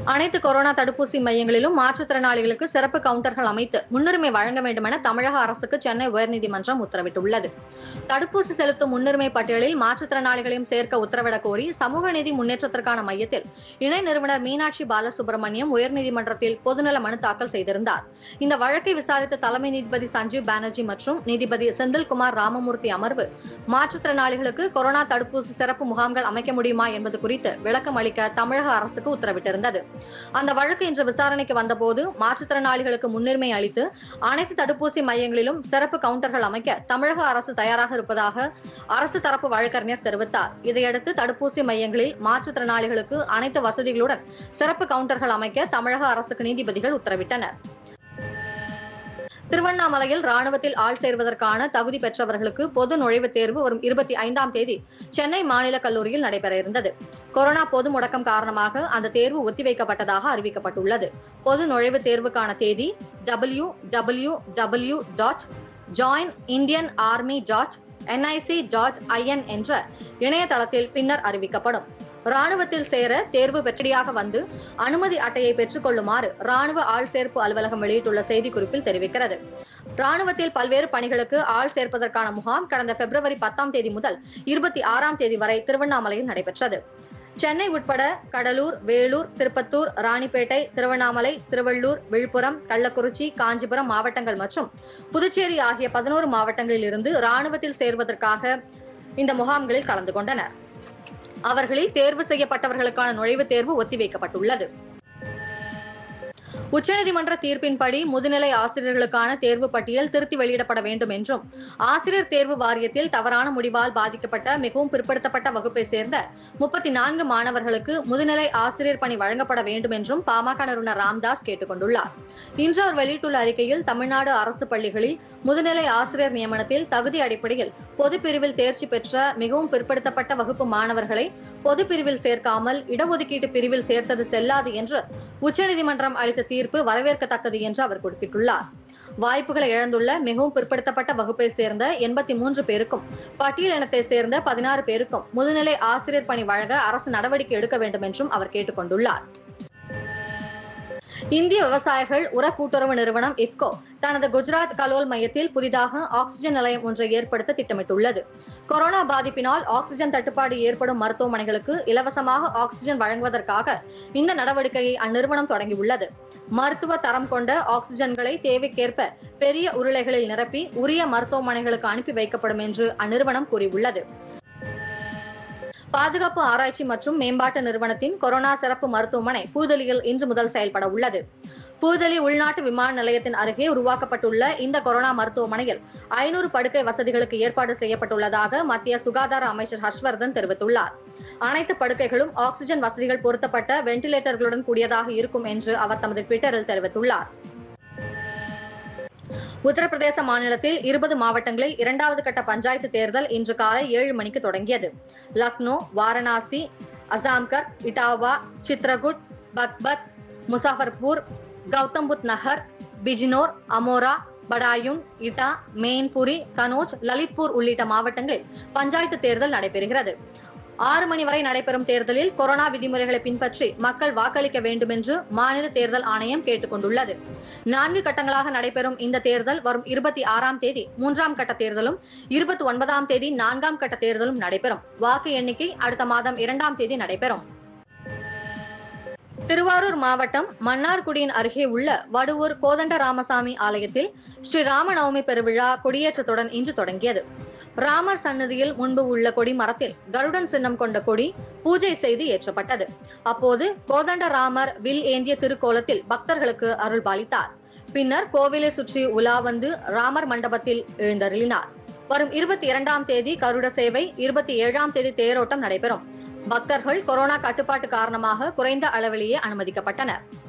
அனைத்து கொரோனா தடுப்பூசி மையங்களிலும் மாற்றுத்திறனாளிகளுக்கு சிறப்பு கவுண்டர்கள் அமைத்து முன்னுரிமை வழங்க வேண்டும் என தமிழக அரசுக்கு சென்னை உயர்நீதிமன்றம் உத்தரவிட்டுள்ளது தடுப்பூசி செலுத்தும் முன்னுரிமை பட்டியலில் மாற்றுத்திறனாளிகளையும் சேர்க்க உத்தரவிடக் கோரி சமூக நீதி முன்னேற்றத்திற்கான மையத்தில் இணை நிறுவனர் மீனாட்சி பாலசுப்ரமணியம் உயர்நீதிமன்றத்தில் பொதுநல மனு தாக்கல் செய்திருந்தார் இந்த வழக்கை விசாரித்த தலைமை நீதிபதி சஞ்சீவ் பானர்ஜி மற்றும் நீதிபதி செந்தில்குமார் ராமமூர்த்தி அமர்வு மாற்றுத்திறனாளிகளுக்கு கொரோனா தடுப்பூசி சிறப்பு முகாம்கள் அமைக்க முடியுமா என்பது குறித்து விளக்கம் அளிக்க தமிழக அரசுக்கு உத்தரவிட்டிருந்தது அந்த வழக்கு இன்று விசாரணைக்கு வந்தபோது மாற்றுத்திறனாளிகளுக்கு முன்னுரிமை அளித்து அனைத்து தடுப்பூசி மையங்களிலும் சிறப்பு கவுண்டர்கள் அமைக்க தமிழக அரசு தயாராக இருப்பதாக அரசு தரப்பு வழக்கறிஞர் தெரிவித்தார் இதையடுத்து தடுப்பூசி மையங்களில் மாற்றுத்திறனாளிகளுக்கு அனைத்து வசதிகளுடன் சிறப்பு கவுண்டர்கள் அமைக்க தமிழக அரசுக்கு நீதிபதிகள் உத்தரவிட்டனர் திருவண்ணாமலையில் ராணுவத்தில் ஆள் சேர்வதற்கான தகுதி பெற்றவர்களுக்கு பொது நுழைவுத் தேர்வு வரும் இருபத்தி ஐந்தாம் தேதி சென்னை மாநில கல்லூரியில் நடைபெற இருந்தது கொரோனா பொது முடக்கம் காரணமாக அந்த தேர்வு ஒத்திவைக்கப்பட்டதாக அறிவிக்கப்பட்டுள்ளது பொது நுழைவுத் தேர்வுக்கான தேதி W W W dot join Indian army dot NIC dot IN என்ற இணையதளத்தில் பின்னர் அறிவிக்கப்படும் ராணுவத்தில் சேர தேர்வு பெற்றடியாக வந்து அனுமதி அட்டையை பெற்றுக்கொள்ளுமாறு ராணுவ ஆள் சேர்ப்பு அலுவலகம் வெளியிட்டுள்ள செய்திக்குறிப்பில் தெரிவிக்கிறது ராணுவத்தில் பல்வேறு பணிகளுக்கு ஆள் சேர்ப்பதற்கான முகாம் கடந்த பிப்ரவரி பத்தாம் தேதி முதல் இருபத்தி ஆறாம் தேதி வரை திருவண்ணாமலையில் நடைபெற்றது சென்னை உட்பட கடலூர் வேலூர் திருப்பத்தூர் ராணிப்பேட்டை திருவண்ணாமலை திருவள்ளூர் விழுப்புரம் கள்ளக்குறிச்சி காஞ்சிபுரம் மாவட்டங்கள் மற்றும் புதுச்சேரி ஆகிய பதினோரு மாவட்டங்களில் இருந்து ராணுவத்தில் சேர்வதற்காக இந்த முகாம்களில் கலந்து கொண்டனர் அவர்களில் தேர்வு செய்யப்பட்டவர்களுக்கான நுழைவுத் தேர்வு ஒத்திவைக்கப்பட்டுள்ளது உச்சநீதிமன்ற தீர்ப்பின்படி முதுநிலை ஆசிரியர்களுக்கான தேர்வு பட்டியல் திருத்தி வெளியிடப்பட வேண்டும் என்றும் ஆசிரியர் தேர்வு வாரியத்தில் தவறான முடிவால் பாதிக்கப்பட்ட மிகவும் பிற்படுத்தப்பட்ட வகுப்பை சேர்ந்த முப்பத்தி நான்கு மாணவர்களுக்கு முதுநிலை ஆசிரியர் பணி வழங்கப்பட வேண்டும் என்றும் பாமக நிறுவனர் ராம்தாஸ் கேட்டுக் கொண்டுள்ளார் இன்று அவர் வெளியிட்டுள்ள அறிக்கையில் தமிழ்நாடு அரசு பள்ளிகளில் முதுநிலை ஆசிரியர் நியமனத்தில் தகுதி அடிப்படையில் பொதுப்பிரிவில் தேர்ச்சி பெற்ற மிகவும் பிற்படுத்தப்பட்ட வகுப்பு மாணவர்களை பொதுப்பிரிவில் சேர்க்காமல் இடஒதுக்கீட்டு பிரிவில் சேர்த்தது செல்லாது என்று உச்சநீதிமன்றம் அளித்த தீர்ப்பு வரவேற்கத்தக்கது என்று அவர் குறிப்பிட்டுள்ளார் வாய்ப்புகளை இழந்துள்ள மிகவும் பிற்படுத்தப்பட்ட வகுப்பை சேர்ந்த எண்பத்தி மூன்று பேருக்கும் பட்டியல் இனத்தை சேர்ந்த பதினாறு பேருக்கும் முதுநிலை ஆசிரியர் பணி வழங்க அரசு நடவடிக்கை எடுக்க வேண்டும் என்றும் அவர் கேட்டுக் கொண்டுள்ளார் இந்திய விவசாயிகள் உர கூட்டுறவு நிறுவனம் இப்கோ தனது குஜராத் கலோல் மையத்தில் புதிதாக ஆக்ஸிஜன் நிலையம் ஒன்றை ஏற்படுத்த திட்டமிட்டுள்ளது கொரோனா பாதிப்பினால் ஆக்ஸிஜன் தட்டுப்பாடு ஏற்படும் மருத்துவமனைகளுக்கு இலவசமாக ஆக்ஸிஜன் வழங்குவதற்காக இந்த நடவடிக்கையை அந்நிறுவனம் தொடங்கியுள்ளது மருத்துவ தரம் கொண்ட ஆக்ஸிஜன்களை தேவைக்கேற்ப பெரிய உருளைகளில் நிரப்பி உரிய மருத்துவமனைகளுக்கு அனுப்பி வைக்கப்படும் என்று அந்நிறுவனம் கூறியுள்ளது பாதுகாப்பு ஆராய்ச்சி மற்றும் மேம்பாட்டு நிறுவனத்தின் கொரோனா சிறப்பு மருத்துவமனை புதுதில்லியில் இன்று முதல் செயல்பட உள்ளது புதுதில்லி உள்நாட்டு விமான நிலையத்தின் அருகே உருவாக்கப்பட்டுள்ள இந்த கொரோனா மருத்துவமனையில் ஐநூறு படுக்கை வசதிகளுக்கு ஏற்பாடு செய்யப்பட்டுள்ளதாக மத்திய சுகாதார அமைச்சர் ஹர்ஷ்வர்தன் தெரிவித்துள்ளார் அனைத்து படுக்கைகளும் ஆக்ஸிஜன் வசதிகள் பொருத்தப்பட்ட வெண்டிலேட்டர்களுடன் கூடியதாக இருக்கும் என்று அவர் தமது ட்விட்டரில் தெரிவித்துள்ளார் உத்தரப்பிரதேச மாநிலத்தில் இருபது மாவட்டங்களில் இரண்டாவது கட்ட பஞ்சாயத்து தேர்தல் இன்று காலை ஏழு மணிக்கு தொடங்கியது லக்னோ வாரணாசி அசாம்கர் இட்டாவா சித்ரகுட் பக்பத் முசாஃபர்பூர் கௌதம் புத் நகர் பிஜ்னோர் அமோரா படாயுன் இட்டா மெயின்புரி கனோஜ் லலித்பூர் உள்ளிட்ட மாவட்டங்களில் பஞ்சாயத்து தேர்தல் நடைபெறுகிறது ஆறு மணி வரை நடைபெறும் தேர்தலில் கொரோனா விதிமுறைகளை பின்பற்றி மக்கள் வாக்களிக்க வேண்டும் என்று மாநில தேர்தல் ஆணையம் கேட்டுக் கொண்டுள்ளது நான்கு கட்டங்களாக நடைபெறும் இந்த தேர்தல் வரும் இருபத்தி ஆறாம் தேதி மூன்றாம் கட்ட தேர்தலும் இருபத்தி ஒன்பதாம் தேதி நான்காம் கட்ட தேர்தலும் நடைபெறும் வாக்கு எண்ணிக்கை அடுத்த மாதம் இரண்டாம் தேதி நடைபெறும் திருவாரூர் மாவட்டம் மன்னார்குடியின் அருகே உள்ள வடுவூர் கோதண்ட ராமசாமி ஆலயத்தில் ஸ்ரீ ராமநவமி பெருவிழா கொடியேற்றத்துடன் இன்று தொடங்கியது ராமர் சன்னதியில் முன்பு உள்ள கொடி மரத்தில் கருடன் சின்னம் கொண்ட கொடி பூஜை செய்து ஏற்றப்பட்டது அப்போது கோதண்ட ராமர் வில் ஏந்திய திருக்கோலத்தில் பக்தர்களுக்கு அருள் பாலித்தார் பின்னர் கோவிலை சுற்றி உலா வந்து ராமர் மண்டபத்தில் எழுந்தருளினார் வரும் இருபத்தி இரண்டாம் தேதி கருட சேவை இருபத்தி ஏழாம் தேதி தேரோட்டம் நடைபெறும் பக்தர்கள் கொரோனா கட்டுப்பாட்டு காரணமாக குறைந்த அளவிலேயே அனுமதிக்கப்பட்டனர்